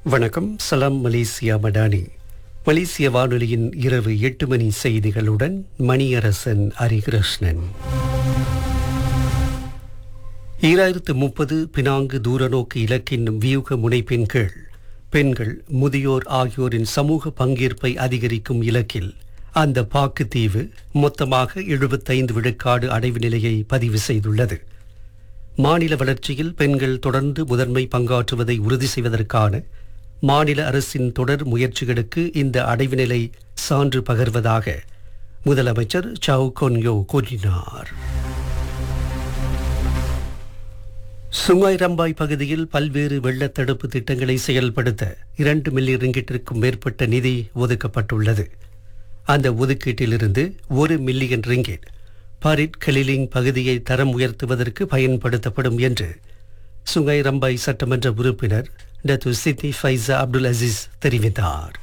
வணக்கம் சலாம் மலேசியா மடானி மலேசிய வானொலியின் இரவு எட்டு மணி செய்திகளுடன் மணியரசன் ஹரிகிருஷ்ணன் ஈராயிரத்து முப்பது பினாங்கு தூரநோக்கு இலக்கின் வியூக முனைப்பின் கீழ் பெண்கள் முதியோர் ஆகியோரின் சமூக பங்கேற்பை அதிகரிக்கும் இலக்கில் அந்த பாக்கு தீவு மொத்தமாக எழுபத்தைந்து விழுக்காடு அடைவு நிலையை பதிவு செய்துள்ளது மாநில வளர்ச்சியில் பெண்கள் தொடர்ந்து முதன்மை பங்காற்றுவதை உறுதி செய்வதற்கான மாநில அரசின் தொடர் முயற்சிகளுக்கு இந்த அடைவு நிலை சான்று பகர்வதாக முதலமைச்சர் சவு கொன்யோ கூறினார் சுங்காய் ரம்பாய் பகுதியில் பல்வேறு வெள்ளத் தடுப்பு திட்டங்களை செயல்படுத்த இரண்டு மில்லியன் ரிங்கிட்டிற்கும் மேற்பட்ட நிதி ஒதுக்கப்பட்டுள்ளது அந்த ஒதுக்கீட்டிலிருந்து ஒரு மில்லியன் ரிங்கிட் பாரிட் கலிலிங் பகுதியை தரம் உயர்த்துவதற்கு பயன்படுத்தப்படும் என்று சுங்கை ரம்பாய் சட்டமன்ற உறுப்பினர் டத்து சித்தி ஃபைசா அப்துல் அசீஸ் தெரிவித்தார்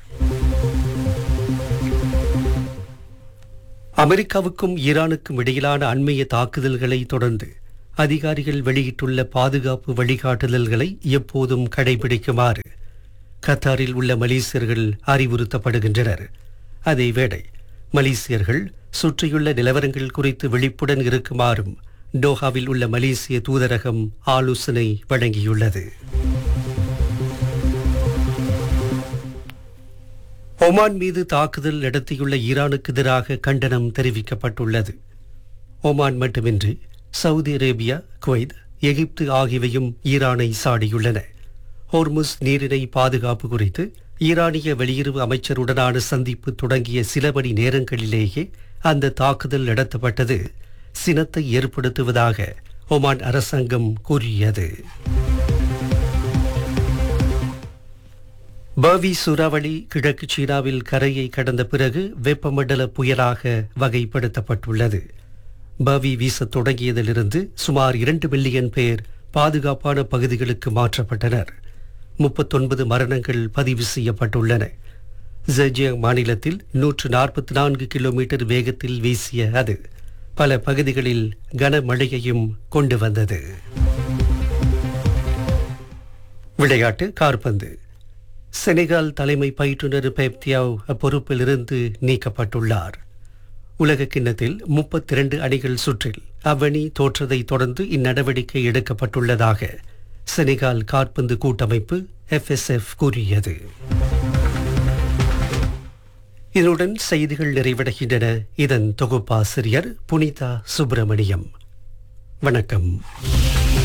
அமெரிக்காவுக்கும் ஈரானுக்கும் இடையிலான அண்மைய தாக்குதல்களை தொடர்ந்து அதிகாரிகள் வெளியிட்டுள்ள பாதுகாப்பு வழிகாட்டுதல்களை எப்போதும் கடைபிடிக்குமாறு கத்தாரில் உள்ள மலேசியர்கள் அறிவுறுத்தப்படுகின்றனர் அதேவேளை மலேசியர்கள் சுற்றியுள்ள நிலவரங்கள் குறித்து விழிப்புடன் இருக்குமாறும் டோஹாவில் உள்ள மலேசிய தூதரகம் ஆலோசனை வழங்கியுள்ளது ஒமான் மீது தாக்குதல் நடத்தியுள்ள ஈரானுக்கு எதிராக கண்டனம் தெரிவிக்கப்பட்டுள்ளது ஒமான் மட்டுமின்றி சவுதி அரேபியா குவைத் எகிப்து ஆகியவையும் ஈரானை சாடியுள்ளன ஹோர்முஸ் நீரிணை பாதுகாப்பு குறித்து ஈரானிய வெளியுறவு அமைச்சருடனான சந்திப்பு தொடங்கிய சில மணி நேரங்களிலேயே அந்த தாக்குதல் நடத்தப்பட்டது சினத்தை ஏற்படுத்துவதாக ஒமான் அரசாங்கம் கூறியது பர்வி சூறாவளி கிழக்கு சீனாவில் கரையை கடந்த பிறகு வெப்பமண்டல புயலாக வகைப்படுத்தப்பட்டுள்ளது பவி வீசத் தொடங்கியதிலிருந்து சுமார் இரண்டு மில்லியன் பேர் பாதுகாப்பான பகுதிகளுக்கு மாற்றப்பட்டனர் முப்பத்தொன்பது மரணங்கள் பதிவு செய்யப்பட்டுள்ளன ஜெஜியாங் மாநிலத்தில் நூற்று நாற்பத்தி நான்கு கிலோமீட்டர் வேகத்தில் வீசிய அது பல பகுதிகளில் கனமழையையும் கொண்டு வந்தது விளையாட்டு கார்பந்து செனகால் தலைமை பயிற்றுனர் பெப்தியாவ் அப்பொறுப்பிலிருந்து நீக்கப்பட்டுள்ளார் உலக கிண்ணத்தில் முப்பத்தி இரண்டு அணிகள் சுற்றில் அவ்வணி தோற்றதை தொடர்ந்து இந்நடவடிக்கை எடுக்கப்பட்டுள்ளதாக செனகால் காற்பந்து கூட்டமைப்பு எஃப்எஸ்எஃப் கூறியது இதனுடன் செய்திகள் நிறைவடைகின்றன இதன் தொகுப்பாசிரியர் புனிதா சுப்பிரமணியம் வணக்கம்